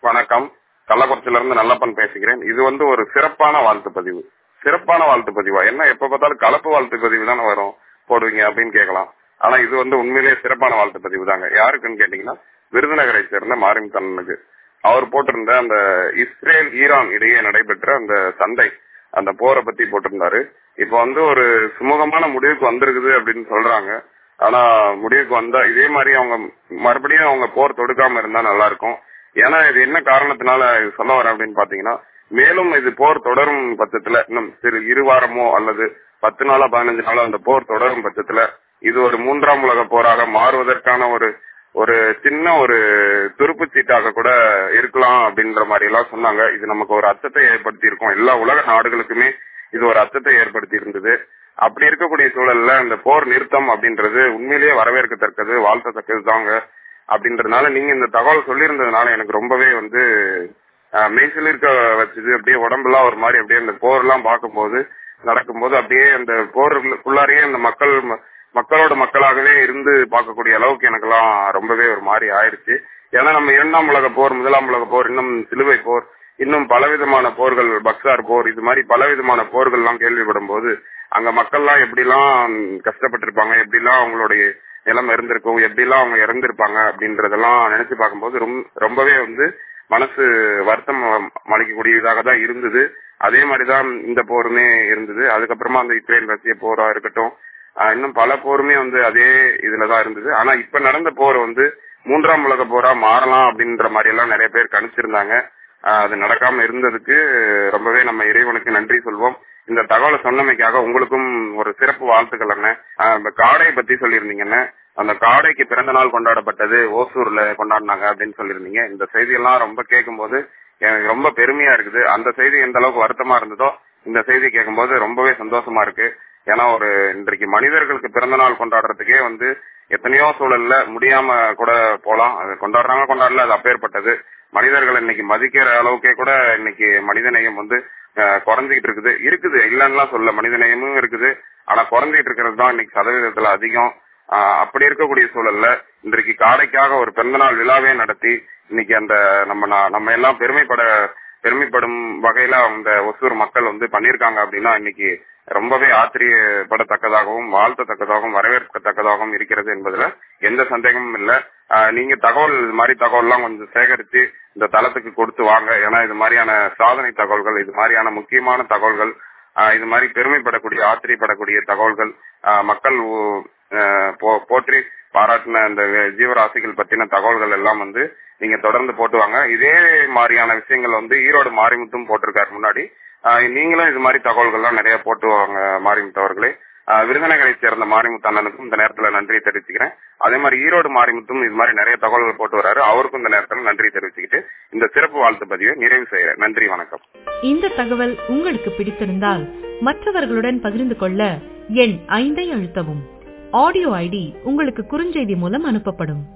வணக்கம் கள்ளக்குறிச்சியில இருந்து நல்லப்பன் பேசுகிறேன் இது வந்து ஒரு சிறப்பான வாழ்த்து பதிவு சிறப்பான வாழ்த்து பதிவா என்ன எப்ப பார்த்தாலும் கலப்பு வாழ்த்து பதிவு தானே வரும் போடுவீங்க அப்படின்னு கேட்கலாம் ஆனா இது வந்து உண்மையிலேயே சிறப்பான வாழ்த்து பதிவு தாங்க யாருக்குன்னு கேட்டீங்கன்னா விருதுநகரை சேர்ந்த மாரிம் கண்ணனுக்கு அவர் போட்டிருந்த அந்த இஸ்ரேல் ஈரான் இடையே நடைபெற்ற அந்த சண்டை அந்த போரை பத்தி போட்டிருந்தாரு இப்ப வந்து ஒரு சுமூகமான முடிவுக்கு வந்திருக்குது அப்படின்னு சொல்றாங்க ஆனா முடிவுக்கு வந்தா இதே மாதிரி அவங்க மறுபடியும் அவங்க போர் தொடுக்காம இருந்தா நல்லா இருக்கும் ஏன்னா இது என்ன காரணத்தினால இது சொல்ல வரேன் அப்படின்னு பாத்தீங்கன்னா மேலும் இது போர் தொடரும் பட்சத்துல இன்னும் சிறு இரு வாரமோ அல்லது பத்து நாளா பதினஞ்சு நாளா அந்த போர் தொடரும் பட்சத்துல இது ஒரு மூன்றாம் உலக போராக மாறுவதற்கான ஒரு ஒரு சின்ன ஒரு துருப்பு சீட்டாக கூட இருக்கலாம் அப்படின்ற மாதிரி எல்லாம் சொன்னாங்க இது நமக்கு ஒரு அச்சத்தை ஏற்படுத்தி இருக்கும் எல்லா உலக நாடுகளுக்குமே இது ஒரு அச்சத்தை ஏற்படுத்தி இருந்தது அப்படி இருக்கக்கூடிய சூழல்ல இந்த போர் நிறுத்தம் அப்படின்றது உண்மையிலேயே வரவேற்கத்தக்கது வாழ்த்தத்தக்கது தாங்க அப்படின்றதுனால நீங்க இந்த தகவல் சொல்லியிருந்ததுனால எனக்கு ரொம்பவே வந்து மெய்சில் இருக்க வச்சது அப்படியே உடம்புலாம் ஒரு மாதிரி அப்படியே இந்த போர் எல்லாம் பார்க்கும்போது நடக்கும்போது அப்படியே அந்த போருக்குள்ளாரியே அந்த மக்கள் மக்களோட மக்களாகவே இருந்து பார்க்கக்கூடிய அளவுக்கு எனக்கெல்லாம் ரொம்பவே ஒரு மாதிரி ஆயிடுச்சு ஏன்னா நம்ம இரண்டாம் உலக போர் முதலாம் உலக போர் இன்னும் சிலுவை போர் இன்னும் பலவிதமான போர்கள் பக்சார் போர் இது மாதிரி பலவிதமான போர்கள் எல்லாம் கேள்விப்படும் போது அங்க மக்கள்லாம் எப்படிலாம் கஷ்டப்பட்டிருப்பாங்க எப்படிலாம் அவங்களுடைய நிலைமை இருந்திருக்கும் எப்படிலாம் அவங்க இறந்திருப்பாங்க அப்படின்றதெல்லாம் நினைச்சு பார்க்கும்போது ரொம்பவே வந்து மனசு வருத்தம் அளிக்கக்கூடியதாக தான் இருந்தது அதே மாதிரிதான் இந்த போருமே இருந்தது அதுக்கப்புறமா அந்த இஸ்ரேல் ரஷ்ய போரா இருக்கட்டும் இன்னும் பல போருமே வந்து அதே இதுலதான் இருந்தது ஆனா இப்ப நடந்த போர் வந்து மூன்றாம் உலக போரா மாறலாம் அப்படின்ற மாதிரி எல்லாம் நிறைய பேர் கணிச்சிருந்தாங்க அது நடக்காம இருந்ததுக்கு ரொம்பவே நம்ம இறைவனுக்கு நன்றி சொல்வோம் இந்த தகவலை சொன்னமைக்காக உங்களுக்கும் ஒரு சிறப்பு வாழ்த்துக்கள் என்ன இந்த காடை பத்தி சொல்லியிருந்தீங்கன்னு அந்த காடைக்கு பிறந்த நாள் கொண்டாடப்பட்டது ஓசூர்ல கொண்டாடினாங்க அப்படின்னு சொல்லியிருந்தீங்க இந்த செய்தியெல்லாம் ரொம்ப கேட்கும்போது எனக்கு ரொம்ப பெருமையா இருக்குது அந்த செய்தி எந்த அளவுக்கு வருத்தமா இருந்ததோ இந்த செய்தி கேட்கும்போது ரொம்பவே சந்தோஷமா இருக்கு ஏன்னா ஒரு இன்றைக்கு மனிதர்களுக்கு பிறந்த நாள் கொண்டாடுறதுக்கே வந்து எத்தனையோ சூழல்ல முடியாம கூட போலாம் அது கொண்டாடுறாங்க கொண்டாடல அது அப்பேற்பட்டது மனிதர்கள் இன்னைக்கு மதிக்கிற அளவுக்கே கூட இன்னைக்கு மனிதநேயம் வந்து குறைஞ்சிக்கிட்டு இருக்குது இருக்குது இல்லைன்னா சொல்ல மனிதநேயமும் இருக்குது ஆனா குறைஞ்சிட்டு இருக்கிறது தான் இன்னைக்கு சதவீதத்துல அதிகம் அப்படி இருக்கக்கூடிய சூழல்ல இன்றைக்கு காடைக்காக ஒரு பிறந்தநாள் விழாவே நடத்தி இன்னைக்கு அந்த நம்ம நம்ம எல்லாம் பெருமைப்பட பெருமைப்படும் வகையில அந்த ஒசூர் மக்கள் வந்து பண்ணிருக்காங்க அப்படின்னா இன்னைக்கு ரொம்பவே ஆச்சரியப்படத்தக்கதாகவும் வாழ்த்தத்தக்கதாகவும் வரவேற்கத்தக்கதாகவும் இருக்கிறது என்பதுல எந்த சந்தேகமும் இல்ல நீங்க தகவல் இது மாதிரி தகவல் எல்லாம் கொஞ்சம் சேகரித்து இந்த தளத்துக்கு கொடுத்து வாங்க ஏன்னா இது மாதிரியான சாதனை தகவல்கள் இது மாதிரியான முக்கியமான தகவல்கள் இது மாதிரி பெருமைப்படக்கூடிய ஆச்சரியப்படக்கூடிய தகவல்கள் மக்கள் போற்றி பாராட்டின இந்த ஜீவராசிகள் பத்தின தகவல்கள் எல்லாம் வந்து நீங்க தொடர்ந்து போட்டுவாங்க இதே மாதிரியான விஷயங்கள் வந்து ஈரோடு மாரிமுத்தும் போட்டிருக்காரு முன்னாடி நீங்களும் இது மாதிரி தகவல்கள்லாம் நிறைய போட்டுவாங்க மாரிமுத்து அவர்களே விருதுநகரை சேர்ந்த மாரிமுத்து அண்ணனுக்கும் இந்த நேரத்துல நன்றி தெரிவிச்சுக்கிறேன் அதே மாதிரி ஈரோடு மாரிமுத்தும் இது மாதிரி நிறைய தகவல்கள் போட்டு வராரு அவருக்கும் இந்த நேரத்துல நன்றி தெரிவிச்சுக்கிட்டு இந்த சிறப்பு வாழ்த்து பதிவை நிறைவு செய்யறேன் நன்றி வணக்கம் இந்த தகவல் உங்களுக்கு பிடித்திருந்தால் மற்றவர்களுடன் பகிர்ந்து கொள்ள எண் ஐந்தை அழுத்தவும் ஆடியோ ஐடி உங்களுக்கு குறுஞ்செய்தி மூலம் அனுப்பப்படும்